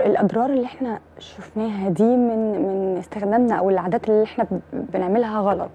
الاضرار اللي احنا شفناها دي من من استخدامنا او العادات اللي احنا ب- بنعملها غلط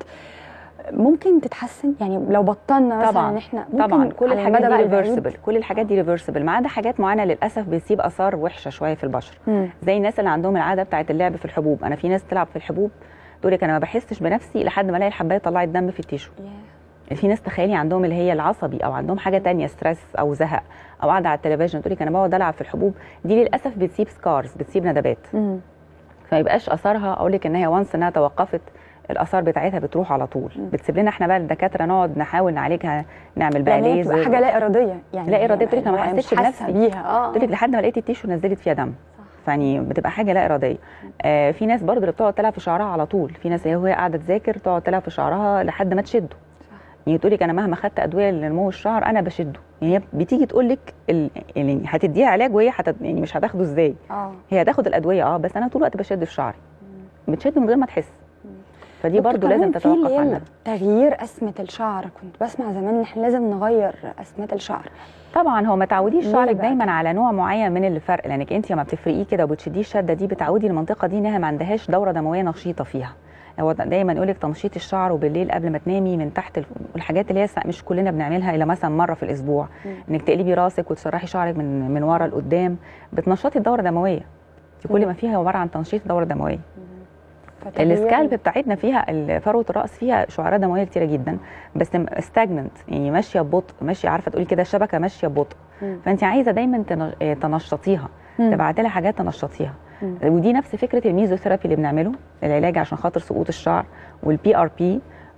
ممكن تتحسن يعني لو بطلنا مثلا طبعاً. ان احنا ممكن طبعا كل على الحاجات المدى دي بقى البعيد- ريفرسبل كل الحاجات دي ريفرسبل ما عدا حاجات معينه للاسف بتسيب اثار وحشه شويه في البشره مم. زي الناس اللي عندهم العاده بتاعه اللعب في الحبوب انا في ناس تلعب في الحبوب تقول لك انا ما بحسش بنفسي لحد ما الاقي الحبايه طلعت دم في التيشو ياه. في ناس تخيلي عندهم اللي هي العصبي او عندهم حاجه تانية ستريس او زهق او قاعده على التلفزيون تقول لك انا بقعد العب في الحبوب دي للاسف بتسيب سكارز بتسيب ندبات مم. فما يبقاش اثرها اقول لك ان هي وانس انها توقفت الاثار بتاعتها بتروح على طول مم. بتسيب لنا احنا بقى الدكاتره نقعد نحاول نعالجها نعمل بقى يعني هي بتبقى ليزر حاجه لا اراديه يعني لا إرادية، هي- بتقولك أنا ما هي حسيتش مش حاسة بنفسي. بيها اه تقول لك لحد ما لقيت التيشو نزلت فيها دم فيعني بتبقى حاجه لا اراديه آه في ناس برضه اللي بتقعد تلعب في شعرها على طول في ناس وهي قاعده تذاكر تقعد تلعب في شعرها لحد ما تشده يعني تقول لك انا مهما خدت ادويه لنمو الشعر انا بشده يعني هي بتيجي تقول لك ال... يعني هتديها علاج وهي حتد... يعني مش هتاخده ازاي اه هي هتاخد الادويه اه بس انا طول الوقت بشد في شعري بتشد من غير ما تحس فدي دكتور برضه لازم كمان في تتوقف اللي هي عنها تغيير اسمه الشعر كنت بسمع زمان ان احنا لازم نغير اسمات الشعر طبعا هو ما تعوديش ليه شعرك بقى دايما كده؟ على نوع معين من الفرق لانك انت لما بتفرقيه كده وبتشديه الشده دي بتعودي المنطقه دي انها ما عندهاش دوره دمويه نشيطه فيها هو دايما يقول لك تنشيط الشعر وبالليل قبل ما تنامي من تحت الف- والحاجات اللي هي سا- مش كلنا بنعملها الا مثلا مره في الاسبوع مم. انك تقلبي راسك وتسرحي شعرك من من ورا لقدام بتنشطي الدوره الدمويه دي كل مم. ما فيها عباره عن تنشيط الدوره الدمويه فتغيير- السكالب بتاعتنا فيها ال- فروه الراس فيها شعيرات دمويه كتيره جدا بس ستاجننت يعني ماشيه ببطء ماشيه عارفه تقولي كده الشبكه ماشيه ببطء مم. فانت عايزه دايما تن- آه، تنشطيها مم. تبعتي لها حاجات تنشطيها مم. ودي نفس فكره الميزوثيرابي اللي بنعمله العلاج عشان خاطر سقوط الشعر والبي ار بي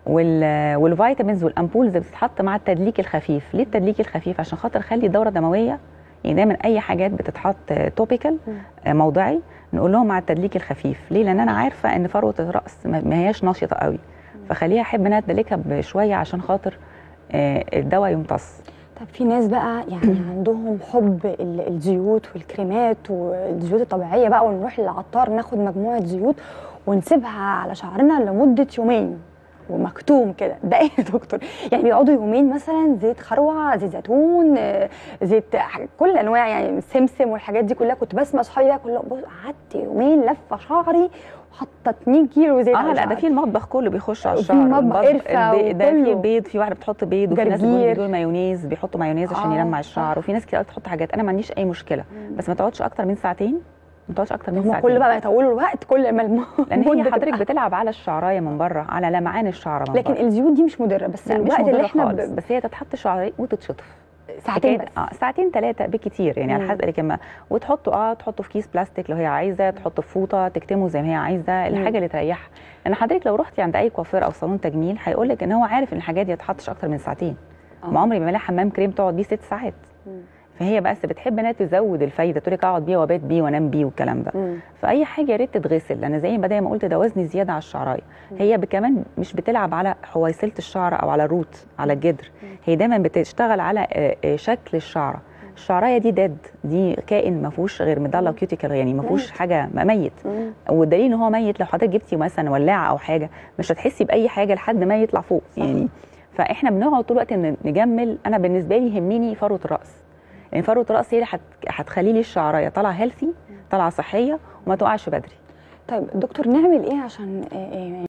والفيتامينز والامبولز اللي بتتحط مع التدليك الخفيف ليه التدليك الخفيف عشان خاطر خلي الدوره الدمويه يعني دايما اي حاجات بتتحط توبيكال موضعي نقول لهم مع التدليك الخفيف ليه لان انا عارفه ان فروه الراس ما ما هياش نشطه قوي فخليها احب انها تدلكها بشويه عشان خاطر آه، الدواء يمتص طب في ناس بقى يعني عندهم حب ال- الزيوت والكريمات والزيوت الطبيعيه بقى ونروح للعطار ناخد مجموعه زيوت ونسيبها على شعرنا لمده يومين ومكتوم كده ده ايه يا دكتور يعني بيقعدوا يومين مثلا زيت خروع زيت زيتون آه، زيت ح- كل الانواع يعني سمسم والحاجات دي كلها كنت بسمع اصحابي بقى كلهم بص قعدت يومين لفه شعري وحاطه 2 كيلو زيت اه على لا ده شعري. في المطبخ كله بيخش على وفي الشعر المطبخ البيض- قرفة البي- ده في وكله. بيض في واحده بتحط بيض وفي ناس جرجير. بيقولوا مايونيز بيحطوا مايونيز عشان آه، يلمع صح. الشعر وفي ناس كتير قوي بتحط حاجات انا ما عنديش اي مشكله بس ما تقعدش اكتر من ساعتين ما تقعدش اكتر من هم ساعتين كل بقى ما يطولوا الوقت كل ما الم... لان هي المدة حضرتك تبقى- بتلعب على الشعرايه من بره على لمعان الشعره من لكن بره الزيوت دي مش مضره بس لا مش الوقت اللي مضرة احنا خالص ب... بس هي تتحط شعريه وتتشطف ساعتين حكاية- بس اه ساعتين ثلاثه بكتير يعني على مم. حسب لكن وتحطه اه تحطه في كيس بلاستيك لو هي عايزه تحطه في فوطه تكتمه زي ما هي عايزه الحاجه اللي تريحها لان حضرتك لو رحتي عند اي كوافير او صالون تجميل هيقول لك ان هو عارف ان الحاجات دي ما تتحطش اكتر من ساعتين آه. ما عمري ما بعملها حمام كريم تقعد بيه ست ساعات مم. فهي بس بتحب انها تزود الفايده تقول لك اقعد بيه وابات بيه وانام بيه والكلام ده مم. فاي حاجه يا ريت تتغسل لان زي ما دايما قلت ده وزن زياده على الشعرايه هي كمان مش بتلعب على حويصله الشعر او على الروت على الجدر هي دايما بتشتغل على آه، آه، شكل الشعره الشعرايه دي ديد دي كائن ما فيهوش غير مدلة كيوتيكال يعني ما فيهوش ميت. حاجه ميت مم. والدليل ان هو ميت لو حضرتك جبتي مثلا ولاعه او حاجه مش هتحسي باي حاجه لحد ما يطلع فوق صح. يعني فاحنا بنقعد طول الوقت إن نجمل انا بالنسبه لي يهمني فروه الراس يعني فروه الراس هي اللي هت- هتخلي لي الشعرايه طالعه هيلثي طالعه صحيه وما تقعش بدري طيب دكتور نعمل ايه عشان آه، آه،